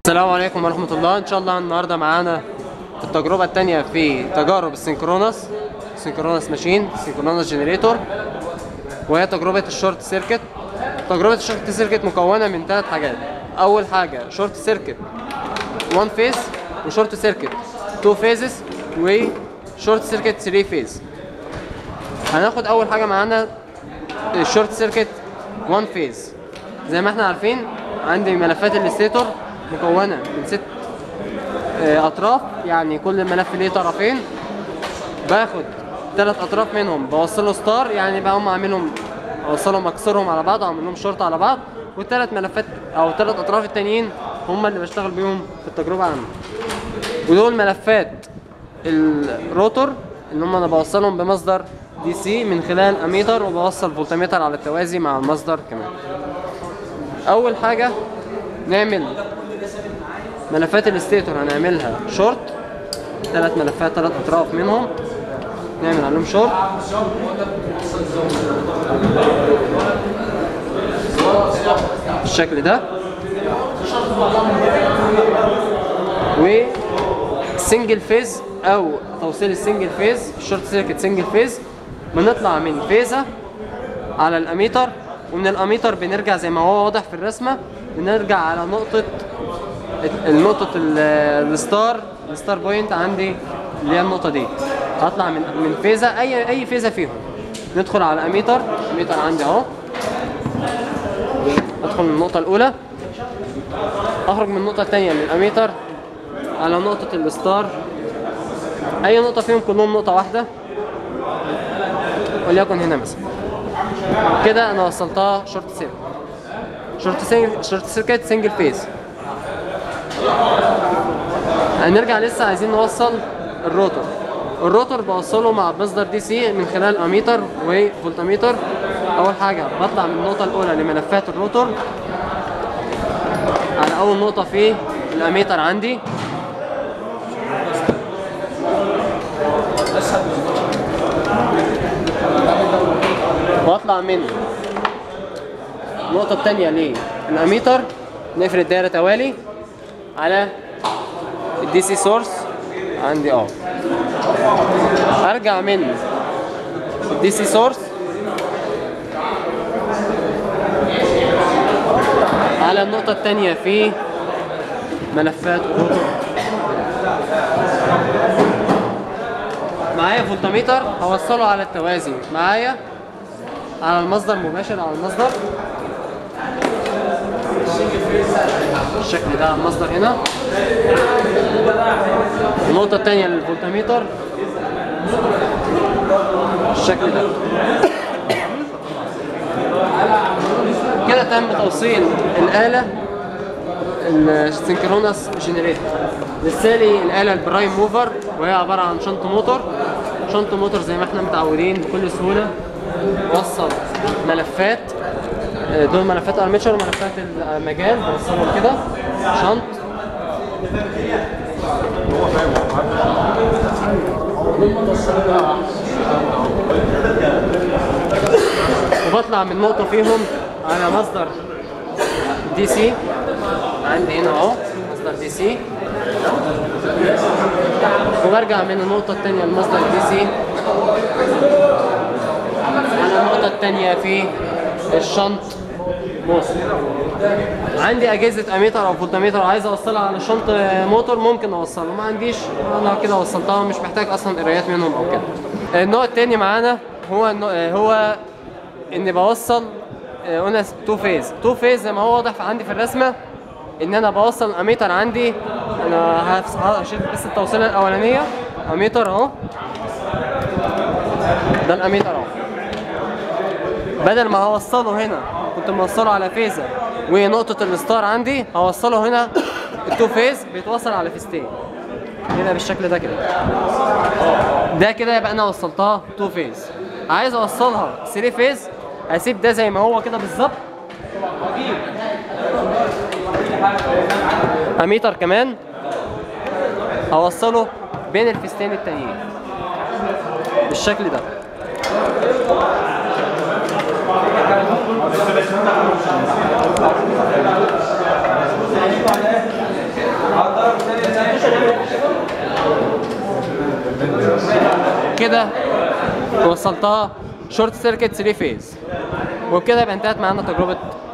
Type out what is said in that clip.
السلام عليكم ورحمة الله إن شاء الله النهاردة معانا في التجربة التانية في تجارب السينكرونس سينكرونس ماشين سينكرونس جنريتور وهي تجربة الشورت سيركت تجربة الشورت سيركت مكونة من ثلاث حاجات أول حاجة شورت سيركت 1 فيز وشورت سيركت 2 فيزز وشورت سيركت 3 فيز هناخد أول حاجة معانا الشورت سيركت 1 فيز زي ما احنا عارفين عندي ملفات الاستيتور مكونة من ست آه، أطراف يعني كل ملف ليه طرفين باخد ثلاث أطراف منهم بوصله ستار يعني بقوم أعملهم أوصلهم أكسرهم على بعض أعمل لهم شورت على بعض والثلاث ملفات أو ثلاث أطراف التانيين هم اللي بشتغل بيهم في التجربة عندي ودول ملفات الروتور اللي هم انا بوصلهم بمصدر دي سي من خلال اميتر وبوصل فولتميتر على التوازي مع المصدر كمان اول حاجه نعمل ملفات الاستيتور هنعملها شورت ثلاث ملفات ثلاث اطراف منهم نعمل عليهم شورت بالشكل ده و سنجل فيز او توصيل السنجل فيز الشورت سيركت سنجل فيز بنطلع من فيزة على الاميتر ومن الاميتر بنرجع زي ما هو واضح في الرسمة بنرجع على نقطة النقطة ال- الستار الستار بوينت عندي اللي هي النقطة دي هطلع من من فيزة اي اي فيزة فيهم ندخل على اميتر اميتر عندي اهو ادخل من النقطة الأولى اخرج من النقطة الثانية من الاميتر على نقطة الستار أي نقطة فيهم كلهم نقطة واحدة وليكن هنا مثلا كده أنا وصلتها شورت سيركت شورت سيركت شورت سيركت سنجل فيز هنرجع لسه عايزين نوصل الروتور الروتور بوصله مع مصدر دي سي من خلال اميتر وفولتميتر اول حاجه بطلع من النقطه الاولى لملفات الروتور على اول نقطه في الاميتر عندي واطلع من النقطة التانية للأميتر نفرد دايرة توالي على الدي سي سورس عندي اه ارجع من الدي سي سورس على النقطة التانية في ملفات الروتور معايا فولتميتر هوصله على التوازي معايا على المصدر مباشر على المصدر الشكل ده على المصدر هنا النقطة التانية للفولتميتر الشكل ده كده تم توصيل الآلة السنكرونس جنريتور للتالي الآلة البرايم موفر وهي عبارة عن شنط موتور شنط موتور زي ما احنا متعودين بكل سهولة وصل ملفات آه، دول ملفات ارميتشر وملفات المجال بوصلهم كده شنط وبطلع من نقطة فيهم على مصدر دي سي عندي هنا اهو مصدر دي سي وبرجع من النقطة التانية لمصدر دي سي على النقطة التانية في الشنط موتور عندي أجهزة أميتر أو فولتميتر عايز أوصلها على شنط موتور ممكن أوصله ما عنديش أنا كده وصلتها مش محتاج أصلا قرايات منهم أو كده النوع التاني معانا هو النوع- هو إني بوصل آه، قلنا تو فيز تو فيز زي ما هو واضح عندي في الرسمة إن أنا بوصل الأميتر عندي أنا هفس- هشيل بس التوصيلة الأولانية أميتر أهو ده الأميتر أهو بدل ما هوصله هنا كنت موصله على فيزة ونقطة الستار عندي هوصله هنا التو فيز بيتوصل على فيزتين كده بالشكل ده كده ده كده يبقى انا وصلتها تو فيز عايز اوصلها 3 فيز هسيب ده زي ما هو كده بالظبط واجيب اميتر كمان هوصله بين الفيزتين التانيين بالشكل ده وكده وصلتها شورت سيركت 3 فيز وبكده يبقى انتهت معانا تجربة